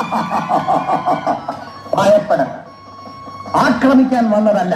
ഭയപ്പെടണ്ട ആക്രമിക്കാൻ വന്നതല്ല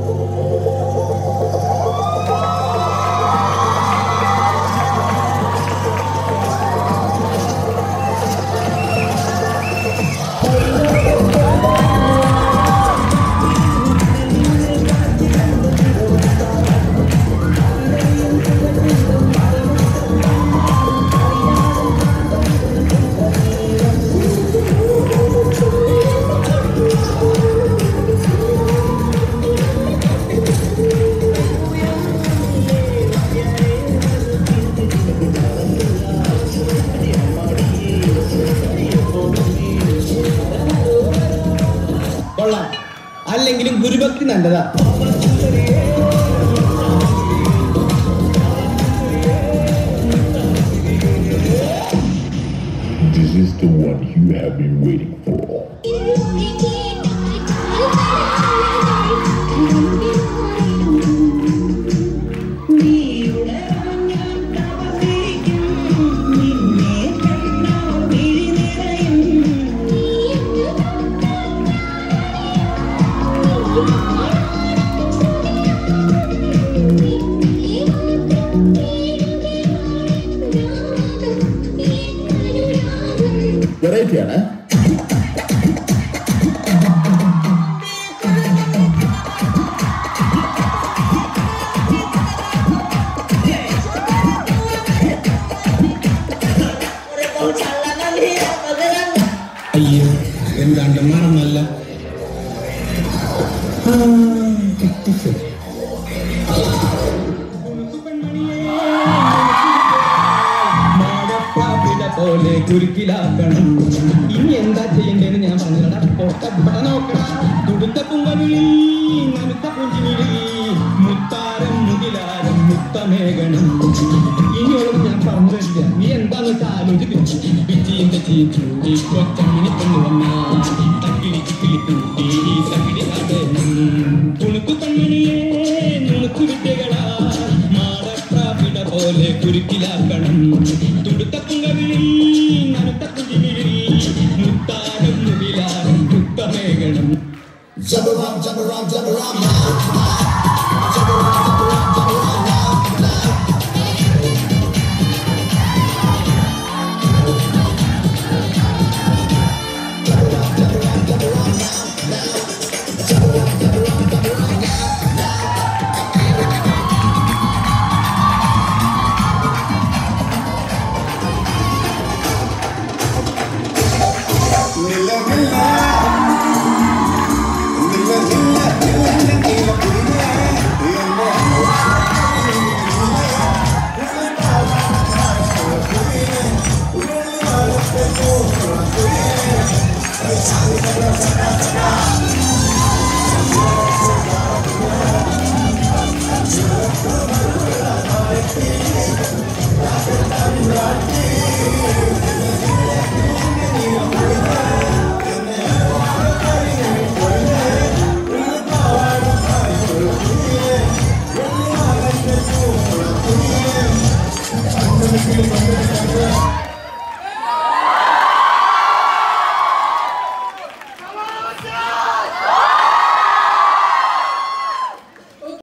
കൊള്ളാം അല്ലെങ്കിലും ഗുരുഭക്തി നല്ലതാ This is the one you have been waiting for. Variety ആണ് അയ്യോ എന്താണ്ട് മറന്നല്ല പോലെ കുരുക്കിലാക്കണം ഇനി എന്താ ചെയ്യണ്ടേന്ന് ഞാൻ പറഞ്ഞില്ല പൊട്ട നോക്കണ തുടുത്ത പുങ്കവിളി നനുത്ത പുഞ്ചിവിളി മുത്താരം മുകിലാരം മുത്തമേകണം ഇനിയോളം ഞാൻ പറഞ്ഞു തരില്ല നീ എന്താന്ന് വെച്ചാൽ ആലോചിച്ചു വിജയിന്റെ ചീച്ചൂടി കൊച്ചമ്മിനി കൊണ്ടു വന്ന തക്കിളി ചിക്കിളി തൂട്ടി തക്കിളി നടണം തുണുക്കു കണ്മണിയെ നുണുക്കു വിദ്യകളാ മാടപ്രാപിട പോലെ കുരുക്കിലാക്കണം തുടുത്ത പുങ്കവിളി നനുത്ത പുഞ്ചിവിളി മുത്താരം മുകിലാരം മുത്തമേകണം Thank you.